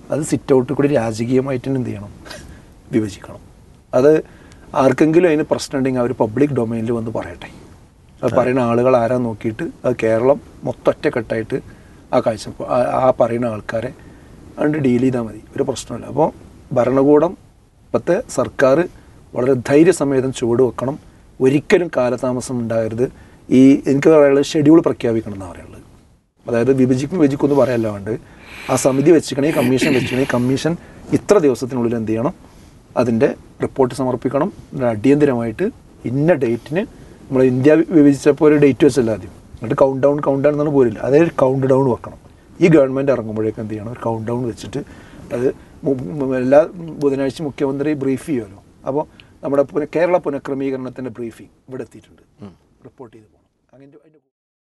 അത് സിറ്റ് ഔട്ടിൽ കൂടി രാജകീയമായിട്ട് തന്നെ എന്ത് ചെയ്യണം വിഭജിക്കണം അത് ആർക്കെങ്കിലും അതിന് പ്രശ്നം ഉണ്ടെങ്കിൽ അവർ പബ്ലിക് ഡൊമൈനിൽ വന്ന് പറയട്ടെ അത് പറയുന്ന ആളുകൾ ആരാ നോക്കിയിട്ട് അത് കേരളം മൊത്തം ഒറ്റക്കെട്ടായിട്ട് ആ കാഴ്ച ആ- ആ പറയുന്ന ആൾക്കാരെ അതുകൊണ്ട് ഡീൽ ചെയ്താൽ മതി ഒരു പ്രശ്നമില്ല അപ്പോൾ ഭരണകൂടം ഇപ്പോഴത്തെ സർക്കാർ വളരെ ധൈര്യസമേതം ചുവട് വെക്കണം ഒരിക്കലും കാലതാമസം ഉണ്ടാകരുത് ഈ എനിക്ക് പറയാനുള്ളത് ഷെഡ്യൂൾ പ്രഖ്യാപിക്കണം എന്നാണ് പറയുള്ളത് അതായത് വിഭജിക്കും വിഭജിക്കും എന്ന് പറയല്ലാണ്ട് ആ സമിതി വെച്ചിക്കണേ കമ്മീഷൻ വെച്ചിക്കണേ കമ്മീഷൻ ഇത്ര ദിവസത്തിനുള്ളിൽ എന്ത് ചെയ്യണം അതിൻ്റെ റിപ്പോർട്ട് സമർപ്പിക്കണം എന്നിട്ട് അടിയന്തിരമായിട്ട് ഇന്ന ഡേറ്റിന് നമ്മൾ ഇന്ത്യ വിഭജിച്ചപ്പോൾ ഒരു ഡേറ്റ് വെച്ചല്ല ആദ്യം എന്നിട്ട് കൗണ്ട് ഡൗൺ കൗണ്ട് ഡൗൺ എന്നാണ് പോരില്ല അതേ കൗണ്ട് ഡൗൺ വെക്കണം ഈ ഗവൺമെൻറ് ഇറങ്ങുമ്പോഴേക്കും എന്ത് ചെയ്യണം ഒരു കൗണ്ട് ഡൗൺ വെച്ചിട്ട് അത് മു- മു- എല്ലാ ബുധനാഴ്ച മുഖ്യമന്ത്രി ബ്രീഫ് ചെയ്യുമല്ലോ അപ്പോൾ നമ്മുടെ പുന- കേരള പുനഃക്രമീകരണത്തിൻ്റെ ബ്രീഫിംഗ് ഇവിടെ എത്തിയിട്ടുണ്ട് റിപ്പോർട്ട് ചെയ്ത് പോകണം അങ്ങനെ അതിൻ്റെ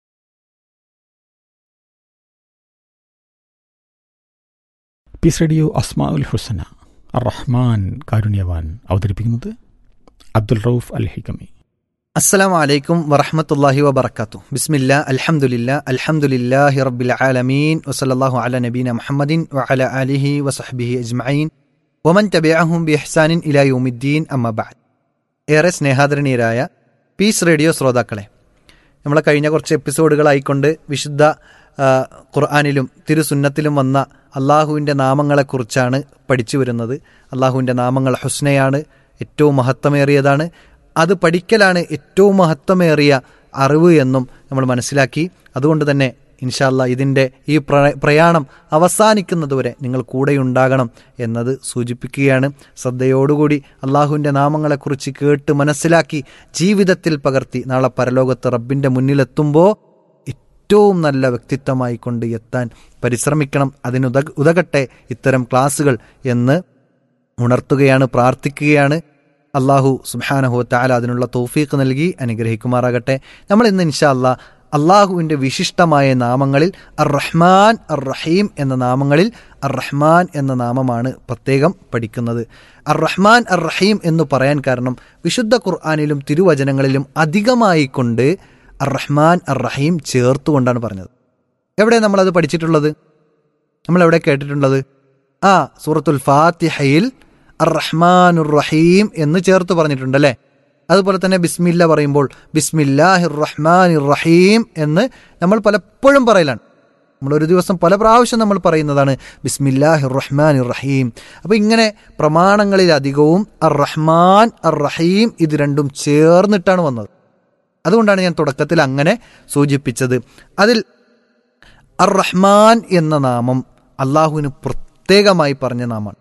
പീസ് റേഡിയോ അസ്മാ ഉൽ ഹുസന അർ റഹ്മാൻ കാരുണ്യവാൻ അവതരിപ്പിക്കുന്നത് അബ്ദുൽ റൌഫ് അൽ ഹിക്കമി السلام عليكم ورحمة الله وبركاته بسم الله الحمد لله الحمد لله رب العالمين وصلى الله على نبينا محمد وعلى آله وصحبه أجمعين ومن تبعهم بإحسان إلى يوم الدين أما بعد ഏറെ സ്നേഹാദരണീയരായ പീസ് റേഡിയോ ശ്രോതാക്കളെ നമ്മളെ കഴിഞ്ഞ കുറച്ച് എപ്പിസോഡുകളായിക്കൊണ്ട് വിശുദ്ധ ആ, ഖുർആാനിലും തിരുസുന്നത്തിലും വന്ന അള്ളാഹുവിൻ്റെ നാമങ്ങളെക്കുറിച്ചാണ് പഠിച്ചു വരുന്നത് അള്ളാഹുവിൻ്റെ നാമങ്ങൾ ഹുസ്നയാണ് ഏറ്റവും മഹത്വമേറിയതാണ് അത് പഠിക്കലാണ് ഏറ്റവും മഹത്വമേറിയ അറിവ് എന്നും നമ്മൾ മനസ്സിലാക്കി അതുകൊണ്ട് തന്നെ ഇൻഷാല്ല ഇതിൻ്റെ ഈ പ്ര- പ്രയാണം അവസാനിക്കുന്നതുവരെ നിങ്ങൾ കൂടെയുണ്ടാകണം എന്നത് സൂചിപ്പിക്കുകയാണ് ശ്രദ്ധയോടുകൂടി അള്ളാഹുവിൻ്റെ നാമങ്ങളെക്കുറിച്ച് കേട്ട് മനസ്സിലാക്കി ജീവിതത്തിൽ പകർത്തി നാളെ പരലോകത്ത് റബ്ബിൻ്റെ മുന്നിലെത്തുമ്പോൾ ഏറ്റവും നല്ല വ്യക്തിത്വമായി കൊണ്ട് എത്താൻ പരിശ്രമിക്കണം അതിനുത ഉതകട്ടെ ഇത്തരം ക്ലാസ്സുകൾ എന്ന് ഉണർത്തുകയാണ് പ്രാർത്ഥിക്കുകയാണ് അള്ളാഹു സുബാനഹു താല അതിനുള്ള തൗഫീഖ് നൽകി അനുഗ്രഹിക്കുമാറാകട്ടെ നമ്മൾ ഇന്ന് ഇൻഷാ അല്ലാ അള്ളാഹുവിൻ്റെ വിശിഷ്ടമായ നാമങ്ങളിൽ അർ റഹ്മാൻ അർ റഹീം എന്ന നാമങ്ങളിൽ അർ റഹ്മാൻ എന്ന നാമമാണ് പ്രത്യേകം പഠിക്കുന്നത് അർ റഹ്മാൻ അർ റഹീം എന്ന് പറയാൻ കാരണം വിശുദ്ധ ഖുർആാനിലും തിരുവചനങ്ങളിലും അധികമായി കൊണ്ട് അർ റഹ്മാൻ അർ റഹീം ചേർത്തുകൊണ്ടാണ് പറഞ്ഞത് എവിടെ നമ്മളത് പഠിച്ചിട്ടുള്ളത് നമ്മൾ എവിടെ കേട്ടിട്ടുള്ളത് ആ സൂറത്തുൽ ഫാത്തിഹയിൽ അർ റഹ്മാനുർ റഹീം എന്ന് ചേർത്ത് പറഞ്ഞിട്ടുണ്ട് അല്ലേ അതുപോലെ തന്നെ ബിസ്മില്ല പറയുമ്പോൾ ബിസ്മില്ലാഹിർ റഹ്മാനിർ റഹീം എന്ന് നമ്മൾ പലപ്പോഴും പറയലാണ് നമ്മൾ ഒരു ദിവസം പല പ്രാവശ്യം നമ്മൾ പറയുന്നതാണ് ബിസ്മില്ലാഹിർ റഹ്മാനിർ റഹീം അപ്പോൾ ഇങ്ങനെ പ്രമാണങ്ങളിലധികവും അർ റഹ്മാൻ അർ റഹീം ഇത് രണ്ടും ചേർന്നിട്ടാണ് വന്നത് അതുകൊണ്ടാണ് ഞാൻ തുടക്കത്തിൽ അങ്ങനെ സൂചിപ്പിച്ചത് അതിൽ അർ റഹ്മാൻ എന്ന നാമം അള്ളാഹുവിന് പ്രത്യേകമായി പറഞ്ഞ നാമമാണ്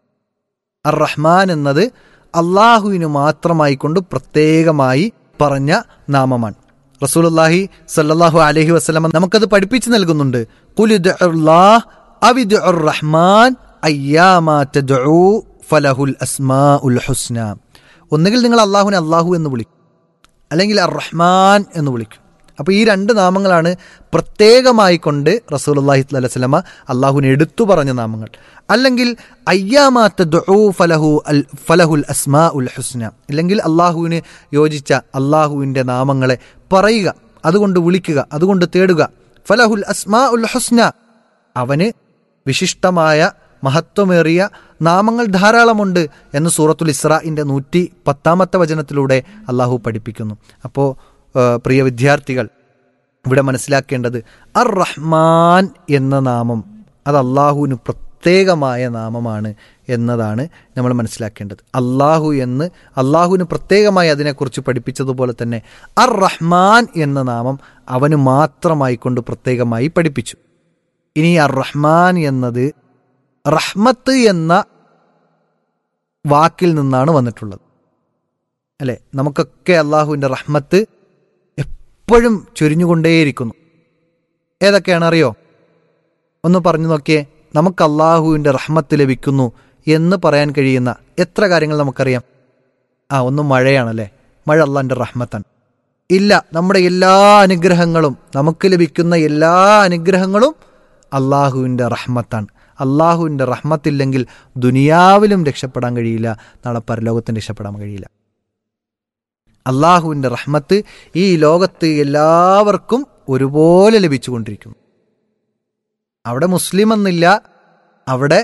അർ റഹ്മാൻ എന്നത് അള്ളാഹുവിന് മാത്രമായി കൊണ്ട് പ്രത്യേകമായി പറഞ്ഞ നാമമാണ് റസൂലുള്ളാഹി സല്ലല്ലാഹു അലൈഹി വസല്ലം നമുക്കത് പഠിപ്പിച്ചു നൽകുന്നുണ്ട് ഖുലിദ്ഉല്ലാഹ് അവിദ്ഉർ റഹ്മാൻ അയ്യാമാ തദ്ഉ ഫലഹുൽ അസ്മാഉൽ ഹുസ്ന ഒന്നുകിൽ നിങ്ങൾ അള്ളാഹുവിനെ അള്ളാഹു എന്ന് വിളിക്കും അല്ലെങ്കിൽ അർ റഹ്മാൻ എന്ന് വിളിക്കും അപ്പോൾ ഈ രണ്ട് നാമങ്ങളാണ് പ്രത്യേകമായി കൊണ്ട് റസൂലുള്ളാഹി സ്വല്ലല്ലാഹി അലൈഹി വസല്ലമ അള്ളാഹുവിനെ എടുത്തു പറഞ്ഞ നാമങ്ങൾ അല്ലെങ്കിൽ അയ്യാമാത്ത ദുഊ ഫലഹു അൽ ഫലഹുൽ അസ്മാ ഉൽ ഹുസ്ന അല്ലെങ്കിൽ അള്ളാഹുവിന് യോജിച്ച അള്ളാഹുവിൻ്റെ നാമങ്ങളെ പറയുക അതുകൊണ്ട് വിളിക്കുക അതുകൊണ്ട് തേടുക ഫലഹുൽ അസ്മാ ഉൽ ഹുസ്ന അവന് വിശിഷ്ടമായ മഹത്വമേറിയ നാമങ്ങൾ ധാരാളമുണ്ട് എന്ന് സൂറത്തുൽ ഇസ്രാഇൻ്റെ നൂറ്റി പത്താമത്തെ വചനത്തിലൂടെ അള്ളാഹു പഠിപ്പിക്കുന്നു അപ്പോൾ പ്രിയ വിദ്യാർത്ഥികൾ ഇവിടെ മനസ്സിലാക്കേണ്ടത് അർ റഹ്മാൻ എന്ന നാമം അത് അള്ളാഹുവിന് പ്രത്യേകമായ നാമമാണ് എന്നതാണ് നമ്മൾ മനസ്സിലാക്കേണ്ടത് അള്ളാഹു എന്ന് അള്ളാഹുവിന് പ്രത്യേകമായി അതിനെക്കുറിച്ച് പഠിപ്പിച്ചതുപോലെ തന്നെ അർ റഹ്മാൻ എന്ന നാമം അവന് മാത്രമായി കൊണ്ട് പ്രത്യേകമായി പഠിപ്പിച്ചു ഇനി അർ റഹ്മാൻ എന്നത് റഹ്മത്ത് എന്ന വാക്കിൽ നിന്നാണ് വന്നിട്ടുള്ളത് അല്ലെ നമുക്കൊക്കെ അള്ളാഹുവിൻ്റെ റഹ്മത്ത് എപ്പോഴും ചൊരിഞ്ഞുകൊണ്ടേയിരിക്കുന്നു ഏതൊക്കെയാണ് അറിയോ ഒന്ന് പറഞ്ഞു നോക്കിയേ നമുക്ക് അള്ളാഹുവിൻ്റെ റഹ്മത്ത് ലഭിക്കുന്നു എന്ന് പറയാൻ കഴിയുന്ന എത്ര കാര്യങ്ങൾ നമുക്കറിയാം ആ ഒന്ന് മഴയാണല്ലേ മഴ അള്ളാഹിൻ്റെ റഹ്മത്താണ് ഇല്ല നമ്മുടെ എല്ലാ അനുഗ്രഹങ്ങളും നമുക്ക് ലഭിക്കുന്ന എല്ലാ അനുഗ്രഹങ്ങളും അള്ളാഹുവിൻ്റെ റഹ്മത്താണ് അള്ളാഹുവിൻ്റെ റഹ്മത്തില്ലെങ്കിൽ ദുനിയാവിലും രക്ഷപ്പെടാൻ കഴിയില്ല നാളെ പരലോകത്തും രക്ഷപ്പെടാൻ കഴിയില്ല അള്ളാഹുവിൻ്റെ റഹ്മത്ത് ഈ ലോകത്ത് എല്ലാവർക്കും ഒരുപോലെ ലഭിച്ചുകൊണ്ടിരിക്കുന്നു അവിടെ മുസ്ലിം എന്നില്ല അവിടെ